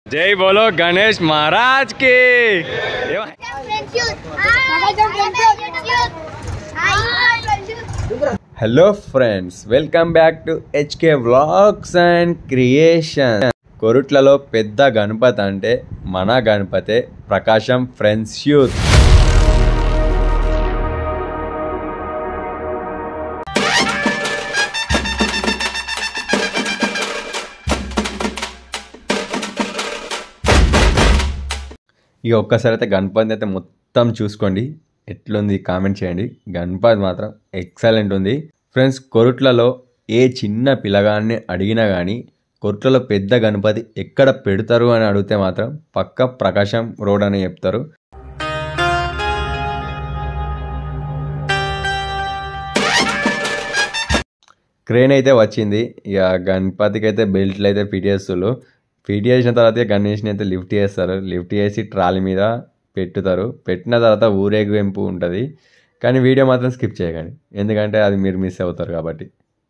జై బోలో గణేష్ మహారాజ్ కి ఏమ- hello friends welcome back to HK vlogs and creation కొరుట్లలో పెద్ద గణపతి అంటే మన గణపతే ప్రకాశం ఫ్రెండ్స్ యూత్ ఇక ఒక్కసారి అయితే గణపతి అయితే మొత్తం చూసుకోండి ఎట్లుంది కామెంట్ చేయండి గణపతి మాత్రం ఎక్సలెంట్ ఉంది ఫ్రెండ్స్ కొరుట్లలో ఏ చిన్న పిల్లగాన్ని అడిగినా కానీ కొరుట్లలో పెద్ద గణపతి ఎక్కడ పెడతారు అని అడిగితే మాత్రం పక్క ప్రకాశం రోడ్ అని చెప్తారు క్రేన్ అయితే వచ్చింది ఇక గణపతికి అయితే బెల్ట్లు అయితే ఫిట్ చేస్తున్నారు ఫిట్ చేసిన తర్వాత ఇక గణేష్ని అయితే లిఫ్ట్ చేస్తారు లిఫ్ట్ చేసి ట్రాలీ మీద పెట్టుతారు పెట్టిన తర్వాత ఊరేగింపు ఉంటుంది కానీ వీడియో మాత్రం స్కిప్ చేయకండి ఎందుకంటే అది మీరు మిస్ అవుతారు కాబట్టి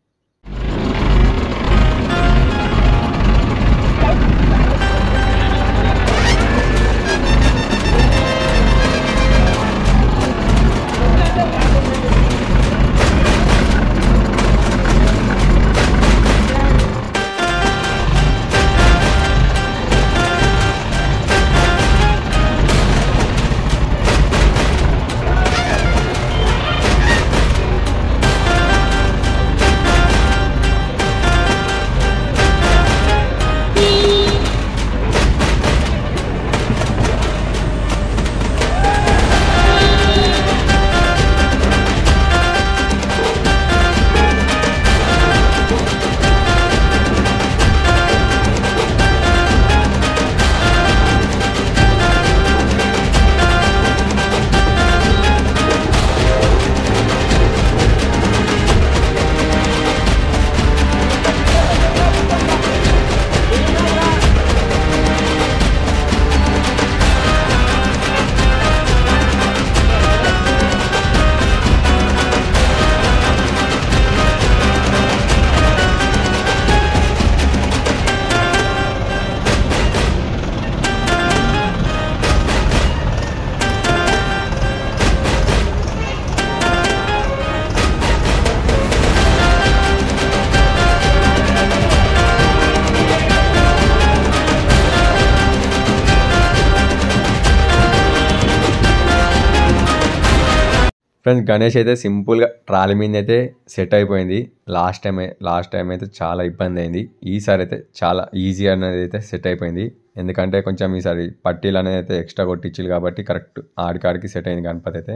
ఫ్రెండ్స్ గణేష్ అయితే సింపుల్గా ట్రాలీ మీద అయితే సెట్ అయిపోయింది లాస్ట్ టైం లాస్ట్ టైం అయితే చాలా ఇబ్బంది అయింది ఈసారి అయితే చాలా ఈజీ అనేది అయితే సెట్ అయిపోయింది ఎందుకంటే కొంచెం ఈసారి పట్టీలు అనేది అయితే ఎక్స్ట్రా కొట్టించారు కాబట్టి కరెక్ట్ ఆడికాడికి సెట్ అయింది గణపతి అయితే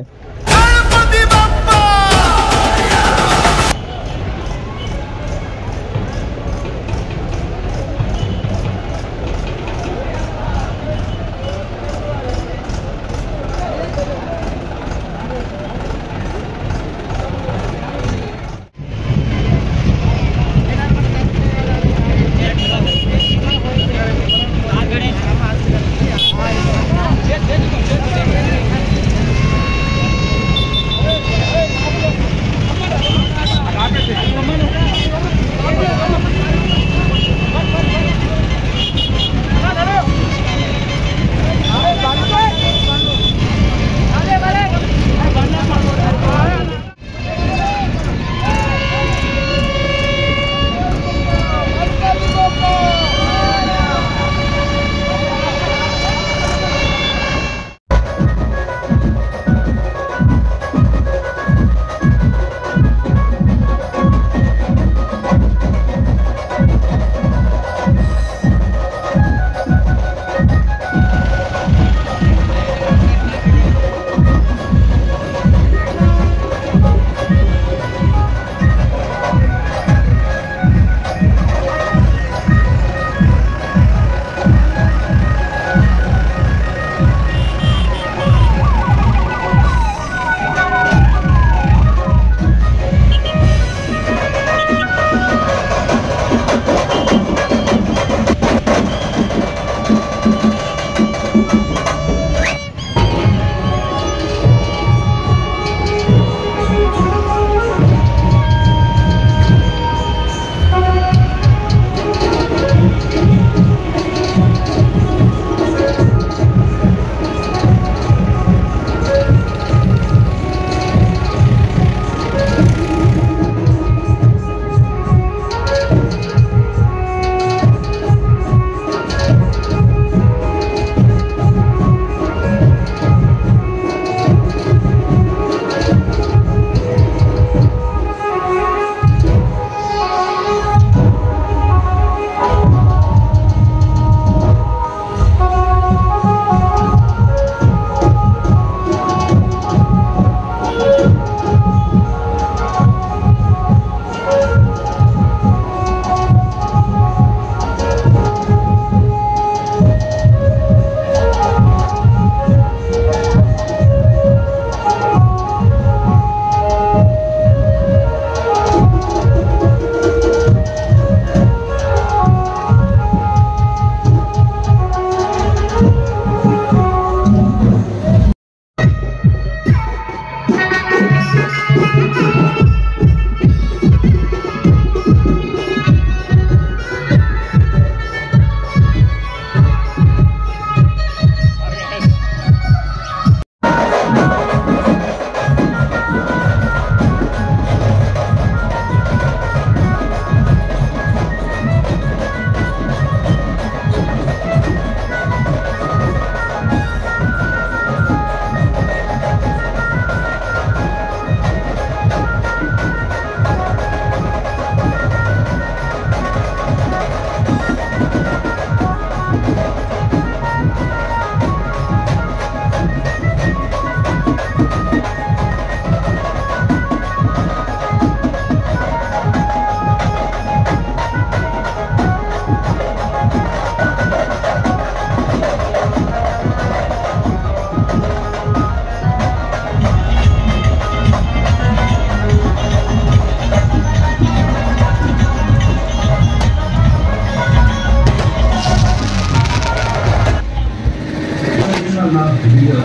నా ప్రియ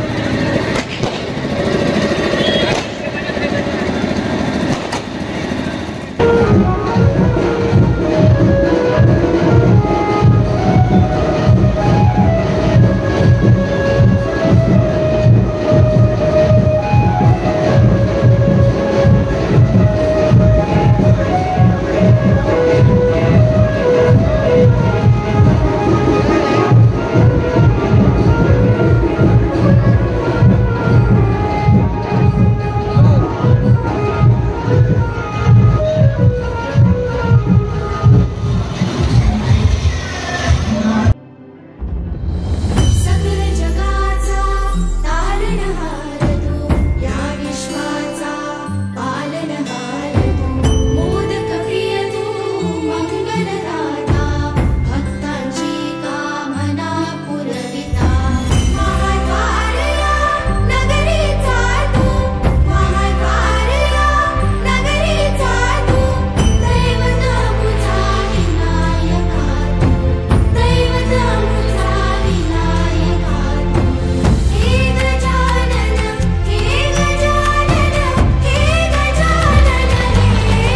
सकल जगाचा तारणहार तू या विश्वाचा पालनहार तू मोदक प्रिय तू मंगलदाता भक्तांची कामना पुरविता महाद्वारया नगरीचा तू महाद्वारया नगरीचा तू दैवत मुझा विनायका तू दैवत मुझा विनायका तू हे गजानन हे गजानन हे गजानन हे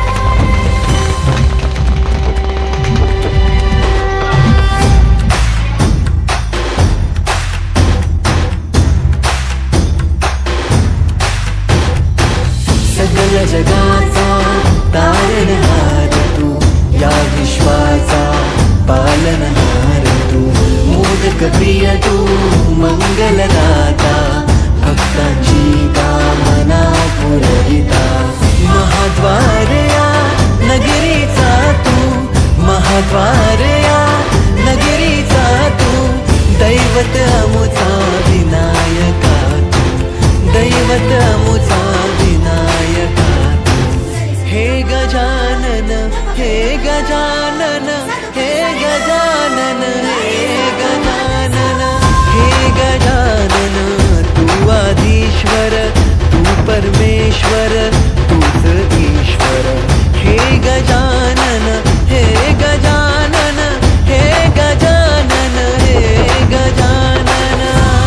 गजानन सकल जगाचा तारणहार तू या विश्वाचा पालनहार तू मोदक प्रिय तू मंगलदाता भक्तांची कामना पुरविता महाद्वारया नगरीचा तू महाद्वारया नगरीचा तू दैवत अमुचा विनायका तू दैवत अमुचा विनायका तू हे गजानन हे गजानन हे गजानन हे गजानन हे गजानन तू आधीश्वर तू परमेश्वर तूच ईश्वर हे गजानन हे गजानन हे गजानन हे गजानन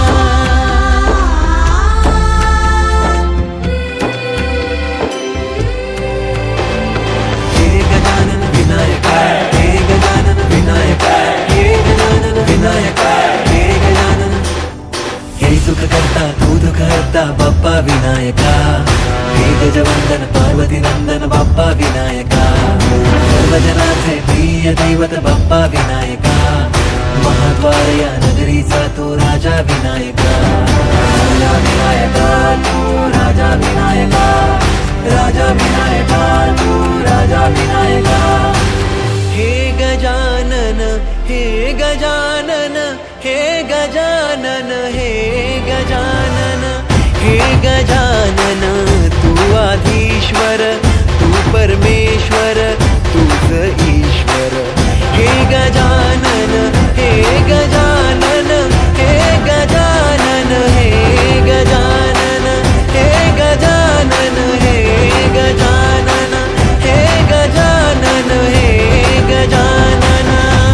हे गजानन विनायक हे गजानन विनायक हे गजानन विनायक हे गजानन हे सुख करता तू दुख हरता बाप्पा विनायका हे गजवंदन पार्वती नंदन बाप्पा विनायका सर्वजनाचे प्रिय दैवत बाप्पा विनायका महाद्वार या नगरीचा तो राजा विनायका राजा विनायका तू राजा विनायका राजा विनायका तू राजा विनायका हे गजानन हे गजानन हे गजानन हे गजानन हे गजानन तू आधीश्वर तू परमेश्वर तूच ईश्वर हे गजानन हे गजानन हे गजानन हे गजानन हे गजानन हे गजानन हे गजानन हे गजानन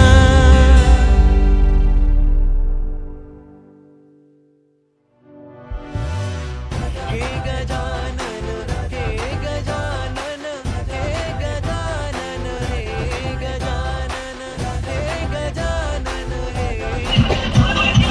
हे गजानन हे गजानन हे गजानन हे गजानन हे गजानन हे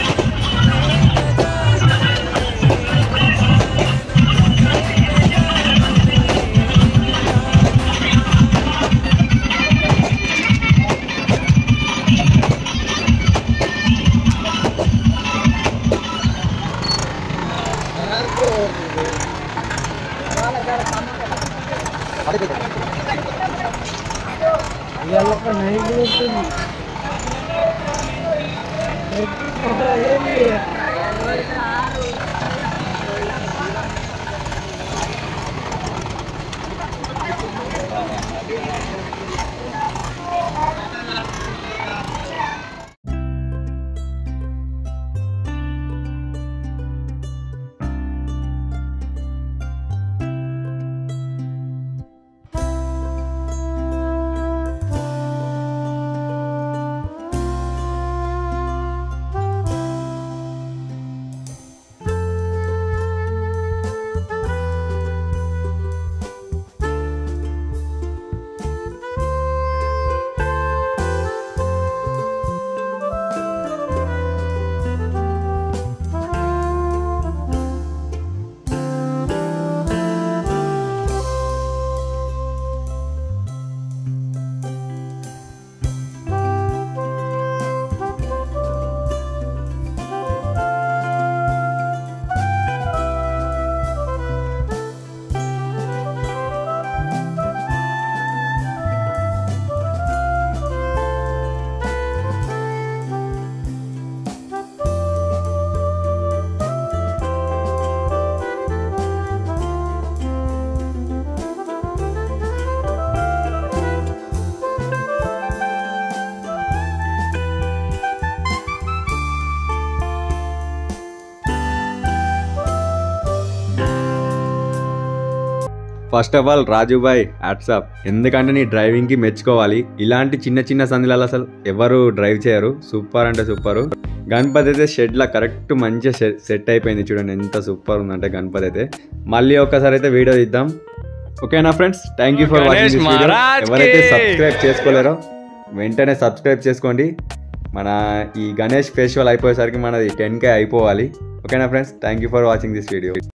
first of all Rajubhai WhatsApp ఎందుకంటే నీ డ్రైవింగ్కి మెచ్చుకోవాలి ఇలాంటి చిన్న చిన్న సందులలో అసలు ఎవరు డ్రైవ్ చేయరు సూపర్ అంటే సూపర్ గణపతి అయితే షెడ్లా కరెక్ట్ మంచిగా సెట్ సెట్ అయిపోయింది చూడండి ఎంత సూపర్ ఉందంటే గణపతి అయితే మళ్ళీ ఒక్కసారి అయితే వీడియో ఇద్దాం ఓకేనా friends thank you for Ganesh watching this video మహారాజ్కి! ఎవరైతే సబ్స్క్రైబ్ చేసుకోలేరో వెంటనే సబ్స్క్రైబ్ చేసుకోండి మన ఈ గణేష్ ఫెస్టివల్ అయిపోయేసరికి మనది టెన్ కే అయిపోవాలి ఓకేనా friends thank you for watching this video